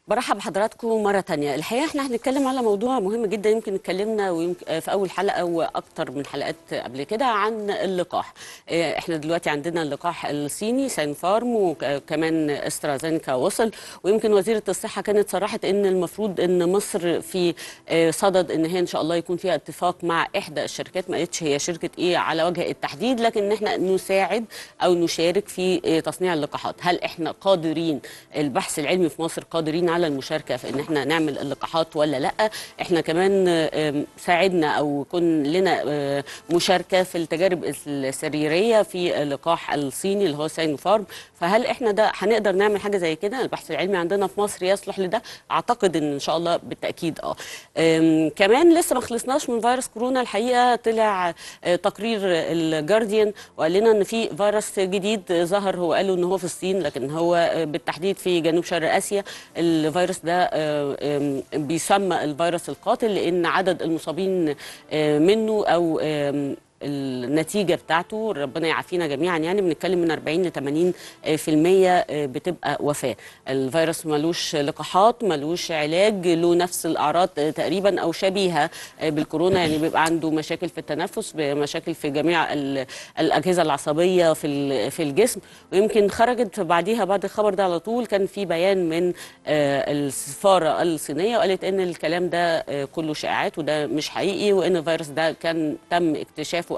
برحب بحضراتكم مرة تانية الحقيقة احنا هنتكلم على موضوع مهم جدا يمكن اتكلمنا ويمكن في أول حلقة وأكتر من حلقات قبل كده عن اللقاح اه، احنا دلوقتي عندنا اللقاح الصيني ساين فارم وكمان استرازينكا وصل ويمكن وزيرة الصحة كانت صرحت ان المفروض ان مصر في اه، صدد ان هي ان شاء الله يكون فيها اتفاق مع احدى الشركات ما قالتش هي شركة ايه على وجه التحديد لكن ان احنا نساعد او نشارك في اه، تصنيع اللقاحات هل احنا قادرين البحث العلمي في مصر قادرين على المشاركه في ان احنا نعمل اللقاحات ولا لا احنا كمان آم، ساعدنا او كن لنا آه، مشاركه في التجارب السريريه في اللقاح الصيني اللي هو ساين فارم فهل احنا ده هنقدر نعمل حاجه زي كده البحث العلمي عندنا في مصر يصلح لده اعتقد ان ان شاء الله بالتاكيد اه آم، كمان لسه ما خلصناش من فيروس كورونا الحقيقه طلع آه، تقرير الجارديان وقال لنا ان في فيروس جديد ظهر هو قالوا ان هو في الصين لكن هو آه، بالتحديد في جنوب شرق اسيا الفيروس ده آه، آم، بيسمى الفيروس القاتل لان عدد المصابين آه، منه او آم، النتيجه بتاعته ربنا يعافينا جميعا يعني بنتكلم من 40 ل 80 آه، في المية آه، بتبقى وفاه الفيروس ملوش لقاحات ملوش علاج له نفس الاعراض آه، تقريبا او شبيهه آه، بالكورونا يعني بيبقى عنده مشاكل في التنفس مشاكل في جميع ال- الاجهزه العصبيه في ال- في الجسم ويمكن خرجت بعديها بعد الخبر ده على طول كان في بيان من آه، السفاره الصينيه وقالت ان الكلام ده آه، كله شائعات وده مش حقيقي وان الفيروس ده كان تم اكتشافه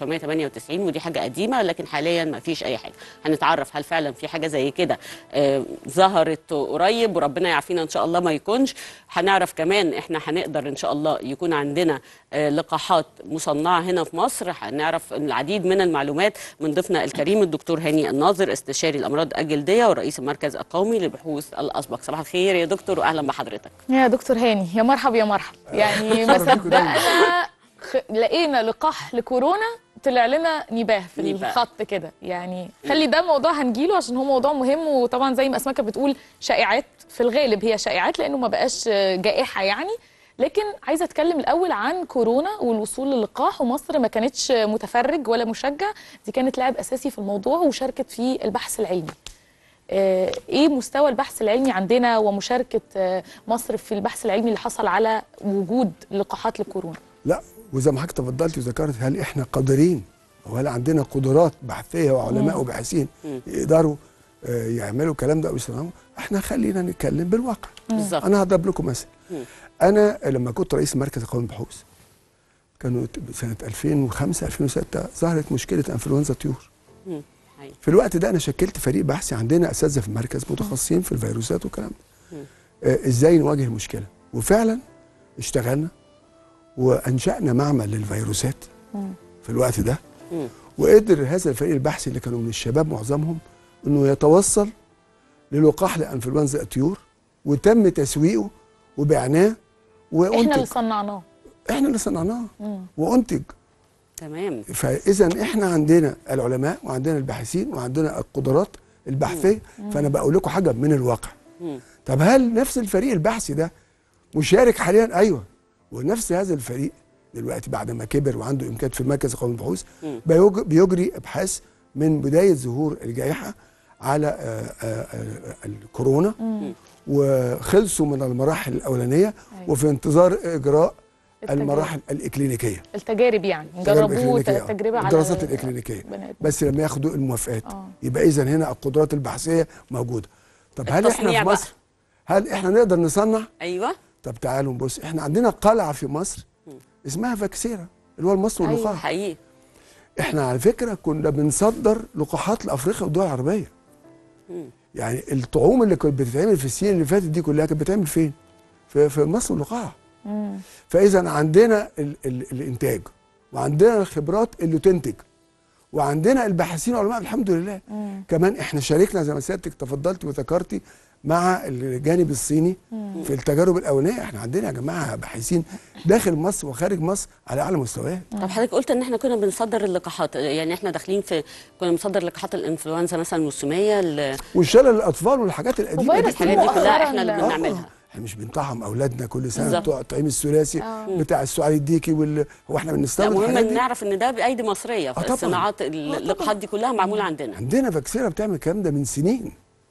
1998 ودي حاجه قديمه لكن حاليا ما فيش اي حاجه هنتعرف هل فعلا في حاجه زي كده آه، ظهرت قريب وربنا يعافينا ان شاء الله ما يكونش هنعرف كمان احنا هنقدر ان شاء الله يكون عندنا آه، لقاحات مصنعه هنا في مصر هنعرف العديد من المعلومات من ضيفنا الكريم الدكتور هاني الناظر استشاري الامراض الجلديه ورئيس المركز القومي لبحوث الاسبق صباح الخير يا دكتور واهلا بحضرتك يا دكتور هاني يا مرحب يا مرحب يعني ما مرحبا بيكم دايما. صدقنا خ... لقينا لقاح لكورونا طلع لنا نباه في نباه. الخط كده يعني خلي ده موضوع هنجيله عشان هو موضوع مهم وطبعا زي ما اسماء كانت بتقول شائعات في الغالب هي شائعات لانه ما بقاش جائحه يعني لكن عايزه اتكلم الاول عن كورونا والوصول للقاح ومصر ما كانتش متفرج ولا مشجع دي كانت لاعب اساسي في الموضوع وشاركت في البحث العلمي آه، ايه مستوى البحث العلمي عندنا ومشاركه آه، مصر في البحث العلمي اللي حصل على وجود لقاحات لكورونا لا وزي ما حضرتك تفضلت وذكرت هل احنا قادرين وهل عندنا قدرات بحثيه وعلماء وباحثين يقدروا آه، يعملوا الكلام ده او يصنعوه احنا خلينا نتكلم بالواقع بالظبط انا هضرب لكم مثل انا لما كنت رئيس مركز القومي للبحوث كانوا ت- سنه 2005 2006 ظهرت مشكله انفلونزا الطيور مم. أيوة. في الوقت ده انا شكلت فريق بحثي عندنا اساتذه في المركز متخصصين في الفيروسات والكلام ده آه، ازاي نواجه المشكله وفعلا اشتغلنا وانشانا معمل للفيروسات في الوقت ده مم. وقدر هذا الفريق البحثي اللي كانوا من الشباب معظمهم انه يتوصل للقاح لانفلونزا الطيور وتم تسويقه وبعناه احنا وانتج اللي صنعناه احنا اللي صنعناه وانتج تمام فاذا احنا عندنا العلماء وعندنا الباحثين وعندنا القدرات البحثيه فانا بقول لكم حاجه من الواقع مم. طب هل نفس الفريق البحثي ده مشارك حاليا ايوه ونفس هذا الفريق دلوقتي بعد ما كبر وعنده امكانيات في مركز القومي للبحوث مم. بيج- بيجري ابحاث من بدايه ظهور الجائحه على آه، آه، آه، الكورونا وخلصوا من المراحل الاولانيه أيوة. وفي انتظار اجراء التجارب. المراحل الاكلينيكيه التجارب يعني التجارب جربوه الإكلينيكية، آه. تجربه على الدراسات الاكلينيكيه بني آدم. بس لما ياخدوا الموافقات آه. يبقى اذا هنا القدرات البحثيه موجوده طب هل احنا التصنيع في بقى. مصر هل احنا نقدر نصنع ايوه طب تعالوا نبص احنا عندنا قلعه في مصر اسمها فاكسيرا اللي هو المصري أيوة. واللقاح حقيقي احنا على فكره كنا بنصدر لقاحات لافريقيا والدول العربيه مم. يعني الطعوم اللي كانت بتتعمل في السنين اللي فاتت دي كلها كانت بتتعمل فين في, في مصر واللقاح مم. فاذا عندنا ال ال الانتاج وعندنا الخبرات اللي تنتج وعندنا الباحثين والعلماء الحمد لله مم. كمان احنا شاركنا زي ما سيادتك تفضلتي وذكرتي مع الجانب الصيني في التجارب الاولانيه احنا عندنا يا جماعه باحثين داخل مصر وخارج مصر على اعلى مستويات طب حضرتك قلت ان احنا كنا بنصدر اللقاحات يعني احنا داخلين في كنا بنصدر لقاحات الانفلونزا مثلا الموسميه ال- والشلل الاطفال والحاجات القديمه وفيروس الحاجات دي كلها مؤخراً احنا اللي لا. آه، بنعملها احنا مش بنطعم اولادنا كل سنه بالظبط. بتوع الطعيم الثلاثي آه. بتاع السعال الديكي وال... هو احنا لا بنستورد مهم الحاجات ان دي نعرف ان ده بايدي مصريه طبعاً. فالصناعات اللقاحات دي كلها معموله عندنا عندنا فاكسيرا بتعمل الكلام ده من سنين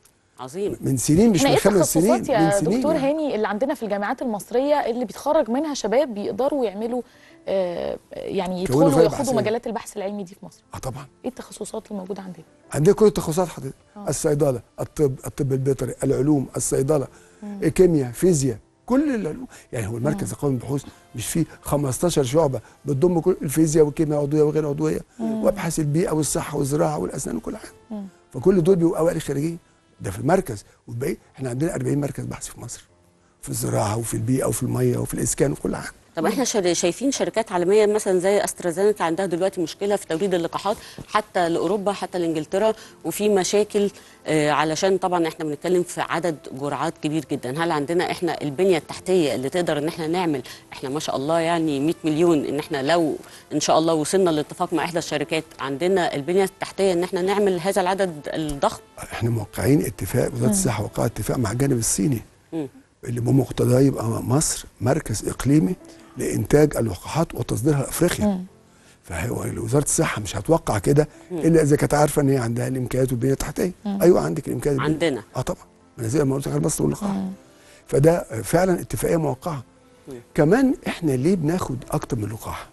عظيم من سنين مش احنا من ايه خمس سنين التخصصات من يا سنين دكتور يعني. هاني اللي عندنا في الجامعات المصريه اللي بيتخرج منها شباب بيقدروا يعملوا آه، يعني كونوا يدخلوا فرق وياخدوا بحثية. مجالات البحث العلمي دي في مصر اه طبعا ايه التخصصات اللي موجوده عندنا عندنا كل التخصصات حضرتك الصيدله الطب الطب البيطري العلوم الصيدله الكيمياء فيزياء كل العلوم يعني هو المركز القومي للبحوث مش فيه 15 شعبه بتضم كل الفيزياء والكيمياء العضويه وغير عضويه وابحاث البيئه والصحه والزراعه والاسنان وكل حاجه فكل دول بيبقوا اوائل خريجين ده في المركز والباقي احنا عندنا 40 مركز بحث في مصر في الزراعه وفي البيئه وفي الميه وفي الاسكان وفي كل حاجه طب احنا شر- شايفين شركات عالميه مثلا زي استرازينيكا عندها دلوقتي مشكله في توريد اللقاحات حتى لاوروبا حتى لانجلترا وفي مشاكل آه، علشان طبعا احنا بنتكلم في عدد جرعات كبير جدا هل عندنا احنا البنيه التحتيه اللي تقدر ان احنا نعمل احنا ما شاء الله يعني 100 مليون ان احنا لو ان شاء الله وصلنا لاتفاق مع احدى الشركات عندنا البنيه التحتيه ان احنا نعمل هذا العدد الضخم احنا موقعين اتفاق وزاره الصحه وقعت اتفاق مع الجانب الصيني مم. اللي بمقتضاه يبقى مصر مركز اقليمي لانتاج اللقاحات وتصديرها لافريقيا فهو وزاره الصحه مش هتوقع كده الا اذا كانت عارفه ان هي عندها الامكانيات والبنيه التحتيه ايوه عندك الامكانيات والبنية. عندنا. اه طبعا ما أنا زي ما قلت لك مصر واللقاح فده فعلا اتفاقيه موقعه كمان احنا ليه بناخد اكتر من لقاح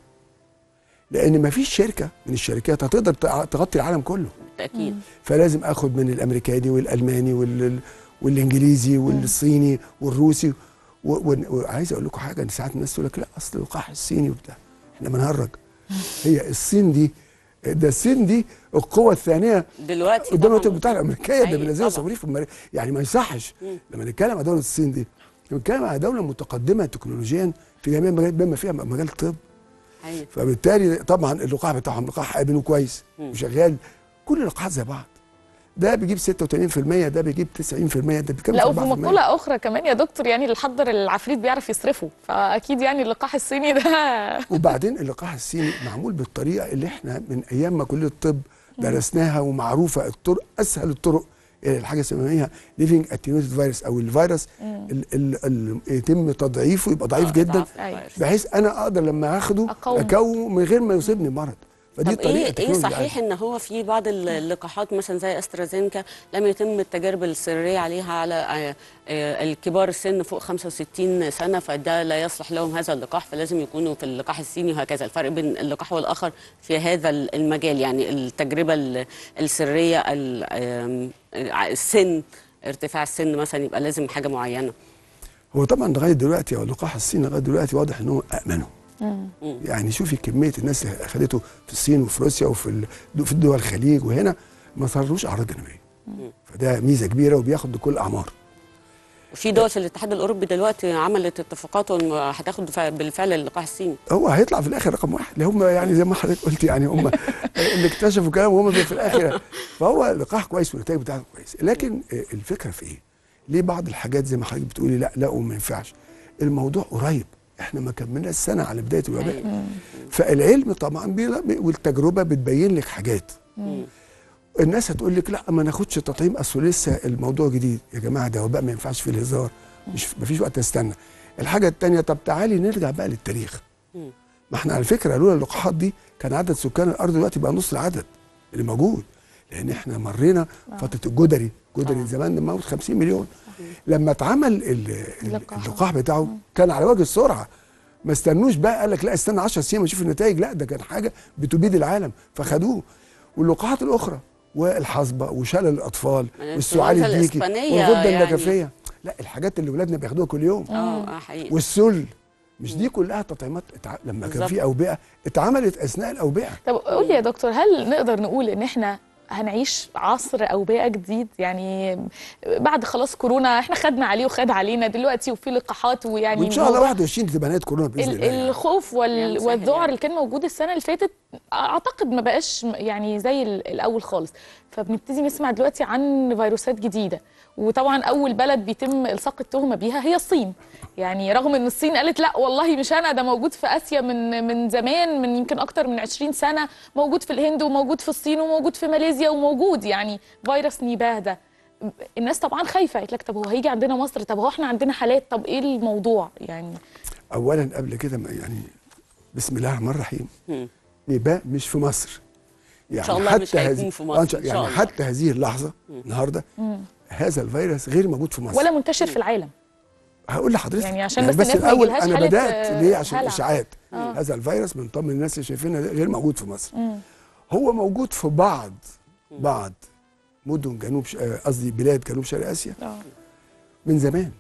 لان ما فيش شركه من الشركات هتقدر تع- تغطي العالم كله بالتاكيد فلازم اخد من الامريكاني والالماني وال... والانجليزي والصيني والروسي و... و... وعايز اقول لكم حاجه ان ساعات الناس تقول لك لا اصل اللقاح الصيني وبتاع احنا بنهرج هي الصين دي ده الصين دي القوه الثانيه دلوقتي قدام طبعاً. الوطن بتاع الامريكيه ده أيوة بينزلوا طبعاً. صواريخ في المر... يعني ما يصحش لما نتكلم عن دوله الصين دي بنتكلم على دوله متقدمه تكنولوجيا في جميع المجالات بما فيها مجال الطب أيوة. فبالتالي طبعا اللقاح بتاعهم لقاح امن وكويس وشغال كل اللقاحات زي بعض ده بيجيب 86% ده بيجيب 90% ده بيكمل لا وفي مقولة أخرى كمان يا دكتور يعني اللي حضر العفريت بيعرف يصرفه فأكيد يعني اللقاح الصيني ده وبعدين اللقاح الصيني معمول بالطريقه اللي احنا من ايام ما كليه الطب درسناها ومعروفه الطرق اسهل الطرق إلى الحاجه اسمها ليفنج اتينيوتد فيروس او الفيروس ال- ال- ال- يتم تضعيفه يبقى ضعيف آه، جدا ضعف أيوة. الفيروس. بحيث انا اقدر لما اخده أقاومه. اكومه من غير ما يصيبني مرض فدي طب طريقه ايه ايه تكنولوجيا صحيح ان هو في بعض ال- اللقاحات مثلا زي استرازينكا لم يتم التجارب السريه عليها على آه، آه، الكبار السن فوق 65 سنه فده لا يصلح لهم هذا اللقاح فلازم يكونوا في اللقاح الصيني وهكذا الفرق بين اللقاح والاخر في هذا ال- المجال يعني التجربه ال- السريه ال- آم، آه، السن ارتفاع السن مثلا يبقى لازم حاجه معينه هو طبعا لغايه دلوقتي هو اللقاح الصيني لغايه دلوقتي واضح ان هو امنه يعني شوفي كميه الناس اللي اخذته في الصين وفي روسيا وفي ال- في دول الخليج وهنا ما صارلوش اعراض جانبيه فده ميزه كبيره وبياخد لكل الاعمار وفي دول في الاتحاد الاوروبي دلوقتي عملت اتفاقات وإن هتاخد فع- بالفعل اللقاح الصيني هو هيطلع في الاخر رقم واحد اللي هم يعني زي ما حضرتك قلت يعني هم اللي اكتشفوا كلام وهم في الاخر فهو لقاح كويس والنتائج بتاعته كويس لكن آه، الفكره في ايه؟ ليه بعض الحاجات زي ما حضرتك بتقولي لا لا وما ينفعش الموضوع قريب احنا ما كملناش سنه على بدايه الوباء فالعلم طبعا بي- والتجربه بتبين لك حاجات الناس هتقول لك لا ما ناخدش تطعيم اصل لسه الموضوع جديد يا جماعه ده وباء ما ينفعش فيه الهزار مش ما فيش وقت استنى الحاجه الثانيه طب تعالي نرجع بقى للتاريخ ما احنا على فكره لولا اللقاحات دي كان عدد سكان الارض دلوقتي بقى نص العدد اللي موجود لان احنا مرينا فتره الجدري جدري زمان موت 50 مليون لما اتعمل ال- ال- اللقاح. اللقاح بتاعه كان على وجه السرعه ما استنوش بقى قال لك لا استنى 10 سنين ونشوف النتائج لا ده كان حاجه بتبيد العالم فخدوه واللقاحات الاخرى والحصبه وشلل الاطفال الإنفلونزا والسعال الديكي الإسبانية والغده يعني. النجفيه لا الحاجات اللي ولادنا بياخدوها كل يوم اه اه حقيقي والسل مش دي كلها تطعيمات اتع... لما كان بالظبط. في اوبئه اتعملت اثناء الاوبئه طب قول لي يا دكتور هل نقدر نقول ان احنا هنعيش عصر اوبئه جديد يعني بعد خلاص كورونا احنا خدنا عليه وخد علينا دلوقتي وفي لقاحات ويعني وان شاء الله الموضوع- 21 تبقى نهايه كورونا باذن ال- الله يعني. الخوف وال... يعني صحيح والذعر يعني. اللي كان موجود السنه اللي فاتت اعتقد ما بقاش يعني زي ال- الاول خالص فبنبتدي نسمع دلوقتي عن فيروسات جديده وطبعا اول بلد بيتم الصاق التهمه بيها هي الصين يعني رغم ان الصين قالت لا والله مش انا ده موجود في اسيا من من زمان من يمكن اكتر من 20 سنه موجود في الهند وموجود في الصين وموجود في ماليزيا وموجود يعني فيروس نيباه ده الناس طبعا خايفه قالت لك طب هو هيجي عندنا مصر طب هو احنا عندنا حالات طب ايه الموضوع يعني اولا قبل كده ما- يعني بسم الله الرحمن الرحيم مم. نباء مش في مصر يعني شاء الله مش هيكون هذه- في مصر، آه، إن شاء- إن شاء يعني الله. حتى هذه اللحظه النهارده هذا الفيروس غير موجود في مصر ولا منتشر في العالم هقول لحضرتك يعني عشان بس الناس ما الاول يجيلهاش انا حالة، بدات آه، ليه عشان هلع. الاشاعات هذا الفيروس من طمن الناس اللي شايفينها ده غير موجود في مصر هو موجود في بعض بعض مدن جنوب ش- آه، قصدي بلاد جنوب شرق اسيا آه. من زمان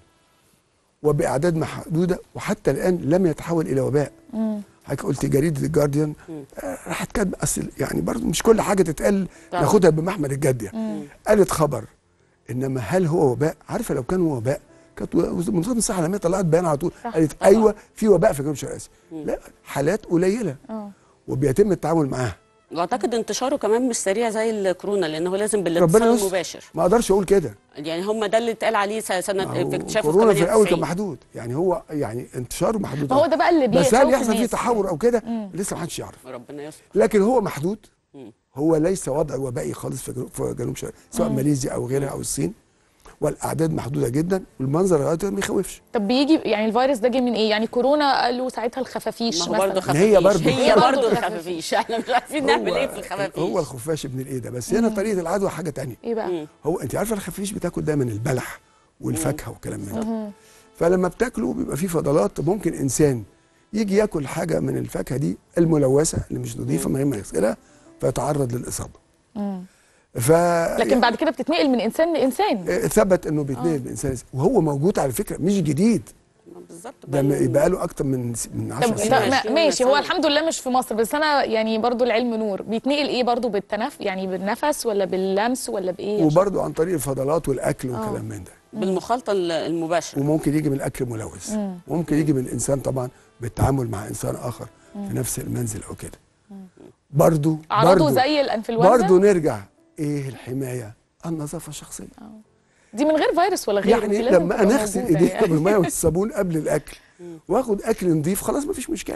وباعداد محدوده وحتى الان لم يتحول الى وباء حضرتك قلت جريده الجارديان آه، راحت كاتبه اصل يعني برضه مش كل حاجه تتقال طبعا. ناخدها بمحمل الجد يعني قالت خبر انما هل هو وباء عارفه لو كان هو وباء كانت و- منظمه الصحه العالميه طلعت بيان على طول صح. قالت طبعا. ايوه في وباء في جنوب شرق اسيا لا حالات قليله اه وبيتم التعامل معاها واعتقد انتشاره كمان مش سريع زي الكورونا لانه لازم ربنا بالاتصال يستر. المباشر ما اقدرش اقول كده يعني هم ده اللي اتقال عليه س- سنه ما هو في اكتشافه كورونا في الاول كان 98. محدود يعني هو يعني انتشاره محدود ما هو ده بقى اللي بس بيخوف هل يحصل فيه الناس. تحور او كده لسه ما حدش يعرف ربنا يستر لكن هو محدود مم. هو ليس وضع وبائي خالص في جنوب, في جنوب شرق سواء ماليزيا او غيرها او الصين والاعداد محدوده جدا والمنظر لغايه دلوقتي ما يخوفش طب بيجي يعني الفيروس ده جه من ايه يعني كورونا قالوا ساعتها الخفافيش ما هو برضه مثلا إن هي خفافيش برضه- هي هي برضه برضه الخفافيش احنا مش عارفين نعمل ايه في الخفافيش هو الخفاش ابن الايه ده بس هنا طريقه العدوى حاجه تانية ايه بقى هو انت عارفه الخفيش بتاكل دايما البلح والفاكهه والكلام من ده فلما بتاكله بيبقى فيه فضلات ممكن انسان يجي ياكل حاجه من الفاكهه دي الملوثه اللي مش نظيفه من غير ما يغسلها فيتعرض للاصابه ف لكن بعد كده بتتنقل من انسان لانسان آه، ثبت انه بيتنقل من انسان وهو موجود على فكره مش جديد بالظبط ده بقى- بقى له اكتر من من 10 طب سنين لا، ما- عشرين ماشي هو سنة. الحمد لله مش في مصر بس انا يعني برضو العلم نور بيتنقل ايه برضو بالتنف يعني بالنفس ولا باللمس ولا بايه عشان- وبرضه عن طريق الفضلات والاكل والكلام من ده بالمخالطه ال- المباشره وممكن يجي من الاكل ملوث وممكن يجي من الانسان طبعا بالتعامل مع انسان اخر في نفس المنزل او كده برضه اعراضه برضه زي الانفلونزا برضه نرجع ايه الحمايه النظافه الشخصيه دي من غير فيروس ولا غيره يعني دي لازم لما تبقى انا اغسل موجودة ايديا يعني. بالميه والصابون قبل الاكل واخد اكل نظيف خلاص مفيش مشكله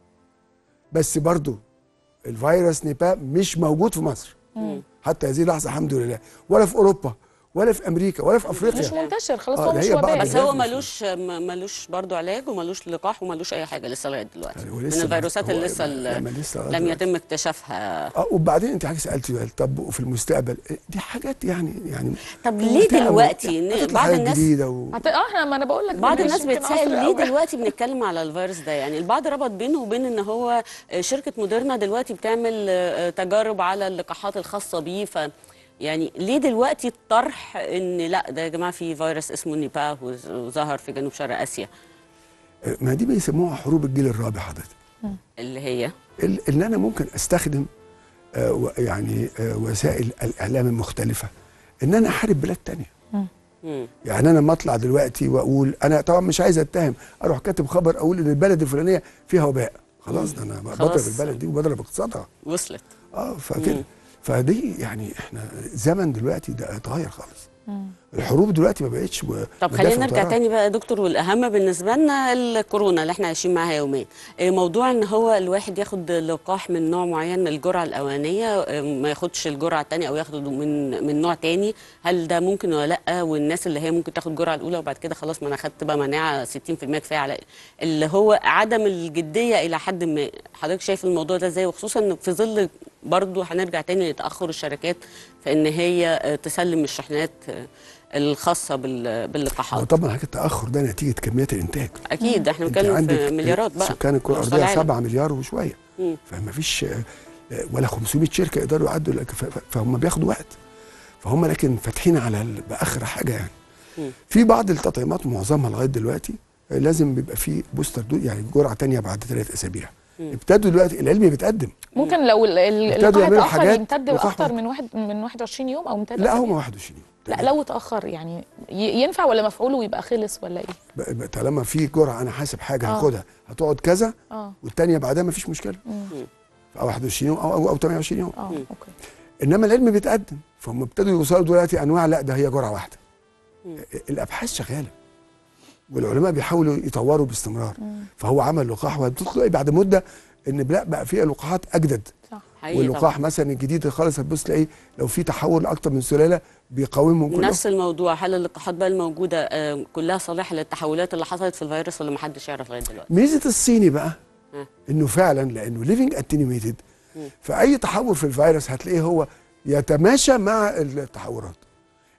بس برضه الفيروس نيبا مش موجود في مصر حتى هذه اللحظه الحمد لله ولا في اوروبا ولا في امريكا ولا في افريقيا مش منتشر خلاص آه، هو ده مش هي بعض وباء بس البلاد هو مش ملوش م- ملوش برضه علاج وملوش لقاح وملوش اي حاجه لسه لغايه دلوقتي هو من لسه الفيروسات هو اللي لسه لما لسه لغاية لم دلوقتي. يتم اكتشافها اه وبعدين انت حاجه سالتي سؤال طب وفي المستقبل دي حاجات يعني يعني طب ليه هتعمل- دلوقتي إن هتطلع بعض حاجات الناس جديده و... هت... اه احنا ما انا بقول لك بعض ماشي، الناس يمكن بتسأل عصر ليه الأول. دلوقتي بنتكلم على الفيروس ده يعني البعض ربط بينه وبين ان هو شركة موديرنا دلوقتي بتعمل آه، تجارب على اللقاحات الخاصة بيه ف يعني ليه دلوقتي الطرح ان لا ده يا جماعة في فيروس اسمه نيباه وز- وظهر في جنوب شرق اسيا ما دي بيسموها حروب الجيل الرابع حضرتك اللي هي ال- اللي انا ممكن استخدم آه و- يعني آه وسائل الاعلام المختلفه ان انا احارب بلاد تانية مم. يعني انا لما اطلع دلوقتي واقول انا طبعا مش عايز اتهم اروح كاتب خبر اقول ان البلد الفلانيه فيها وباء خلاص ده انا بضرب خلاص. البلد دي وبضرب اقتصادها وصلت اه فكده فدي يعني احنا زمن دلوقتي ده اتغير خالص الحروب دلوقتي ما بقتش و- طب مدافع خلينا نرجع وطيران. تاني بقى يا دكتور والاهم بالنسبه لنا الكورونا اللي احنا عايشين معاها يومين إيه موضوع ان هو الواحد ياخد لقاح من نوع معين الجرعه الاولانيه إيه ما ياخدش الجرعه الثانيه او ياخده من من نوع تاني هل ده ممكن ولا لا والناس اللي هي ممكن تاخد الجرعه الاولى وبعد كده خلاص ما انا خدت بقى مناعه 60% كفايه على اللي هو عدم الجديه الى حد ما حضرتك شايف الموضوع ده ازاي وخصوصا إن في ظل برضه هنرجع تاني لتاخر الشركات في ان هي آه، تسلم الشحنات آه، الخاصه بال- باللقاحات وطبعا حاجه التاخر ده نتيجه كميات الانتاج اكيد احنا انت بنتكلم عندك في مليارات بقى سكان الكره على الارضيه مستوى 7 مليار وشويه مم. فما فيش آه، آه، ولا 500 شركه يقدروا يعدوا الأك- ف- ف- فهم بياخدوا وقت فهم لكن فاتحين على ال- باخر حاجه يعني مم. في بعض التطعيمات معظمها لغايه دلوقتي آه، لازم بيبقى في بوستر دو يعني جرعه تانية بعد ثلاث اسابيع ابتدوا دلوقتي العلم بيتقدم ممكن لو ال- ال- ابتدوا اللقاح يعملوا اتاخر حاجات يمتد لقاح اكتر واحد. من واحد من 21 يوم او يمتد لا أسابيع؟ هم 21 يوم لا لو اتاخر يعني ي- ينفع ولا مفعوله ويبقى خلص ولا ايه ب- ب- طالما في جرعه انا حاسب حاجه آه. هاخدها هتقعد كذا اه والتانية بعدها مفيش مشكله او 21 يوم او او, أو 28 يوم اه اوكي انما العلم بيتقدم فهم ابتدوا يوصلوا دلوقتي انواع لا ده هي جرعه واحده الابحاث شغاله والعلماء بيحاولوا يطوروا باستمرار فهو عمل لقاح وهتطلع بعد مده ان لا بقى في لقاحات اجدد صح حقيقي واللقاح طبعا مثلا الجديد خالص هتبص تلاقيه لو في تحول لاكتر من سلاله بيقاومهم كلهم نفس الموضوع هل اللقاحات بقى الموجوده آه، كلها صالحه للتحولات اللي حصلت في الفيروس ولا ما حدش يعرف لغايه دلوقتي ميزه الصيني بقى ها. انه فعلا لانه ليفنج اتنيويتد فاي تحول في الفيروس هتلاقيه هو يتماشى مع التحورات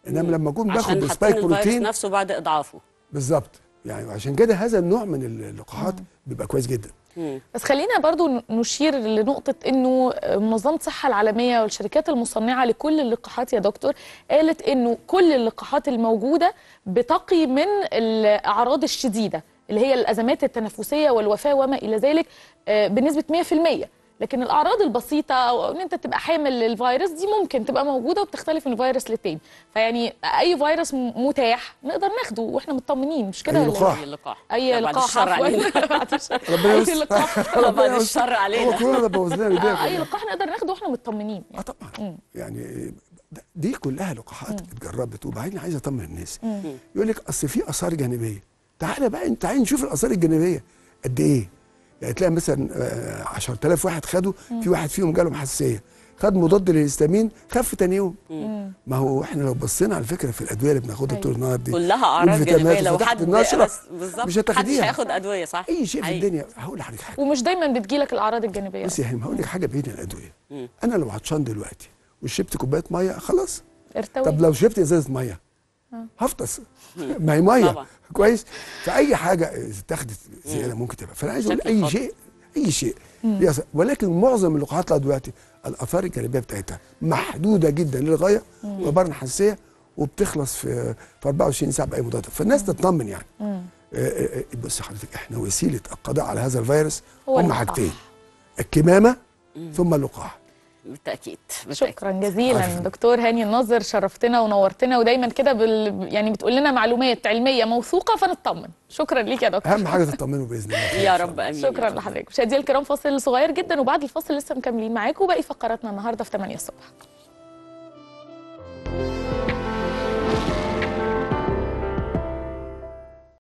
انما لما اكون باخد عشان حاطين بسبايك الفيروس بروتين نفسه بعد اضعافه بالظبط يعني عشان كده هذا النوع من اللقاحات بيبقى كويس جدا بس خلينا برضو نشير لنقطة أنه منظمة الصحة العالمية والشركات المصنعة لكل اللقاحات يا دكتور قالت أنه كل اللقاحات الموجودة بتقي من الأعراض الشديدة اللي هي الأزمات التنفسية والوفاة وما إلى ذلك آه، بنسبة 100% لكن الأعراض البسيطة أو أن أنت تبقى حامل الفيروس دي ممكن تبقى موجودة وبتختلف من فيروس للتاني فيعني أي فيروس م- متاح نقدر ناخده وإحنا مطمنين مش كده أي ولا إيه؟ لقاح. أي لقاح اي لا، بعد لقاح الشر عفواً. علينا بعد الشر. ربنا اي يستر. لقاح بعد الشر علينا. هو كورونا بوظ لنا الدنيا آه، اي كلها. لقاح نقدر ناخده واحنا مطمنين اه طبعا يعني ده- دي كلها لقاحات اتجربت وبعدين عايز اطمن الناس يقول لك اصل في اثار جانبيه تعالى بقى انت تعالى نشوف الاثار الجانبيه قد ايه يعني تلاقي مثلا آه، 10000 واحد خدوا في واحد فيهم جالهم حساسيه خد مضاد للهستامين خف تاني يوم ما هو احنا لو بصينا على فكره في الادويه اللي بناخدها طول النهار دي كلها اعراض والفيتامينات جانبيه لو وفتحت حد النشره بس- بالظبط مش محدش هتاخديها هياخد ادويه صح اي شيء في حقيقي. الدنيا هقول لحضرتك حاجه ومش دايما بتجيلك الاعراض الجانبيه بصي يا هيم هقول لك حاجه بعيد عن الادويه انا لو عطشان دلوقتي وشربت كوبايه ميه خلاص ارتوي طب لو شربت ازازه ميه هفطس ما هي ميه طبعا. كويس فاي حاجه إذا اتاخدت زياده ممكن تبقى فانا عايز اقول بشكل اي خاطئ. شيء اي شيء بيحصل. ولكن معظم اللقاحات لغايه دلوقتي الاثار الجانبيه بتاعتها محدوده جدا للغايه وعباره عن حساسيه وبتخلص في في 24 ساعه باي مضاد فالناس تطمن يعني آه، آه، آه، بص حضرتك احنا وسيله القضاء على هذا الفيروس هو هم اللقاح. حاجتين الكمامه ثم اللقاح بالتاكيد بالتاكيد شكرا جزيلا عفواً. دكتور هاني الناظر شرفتنا ونورتنا ودايما كده بال... يعني بتقول لنا معلومات علميه موثوقه فنطمن شكرا ليك يا دكتور اهم حاجه تطمنوا باذن الله يا رب امين شكرا لحضرتك مشاهدينا الكرام فاصل صغير جدا وبعد الفاصل لسه مكملين معاكم باقي فقراتنا النهارده في 8 الصبح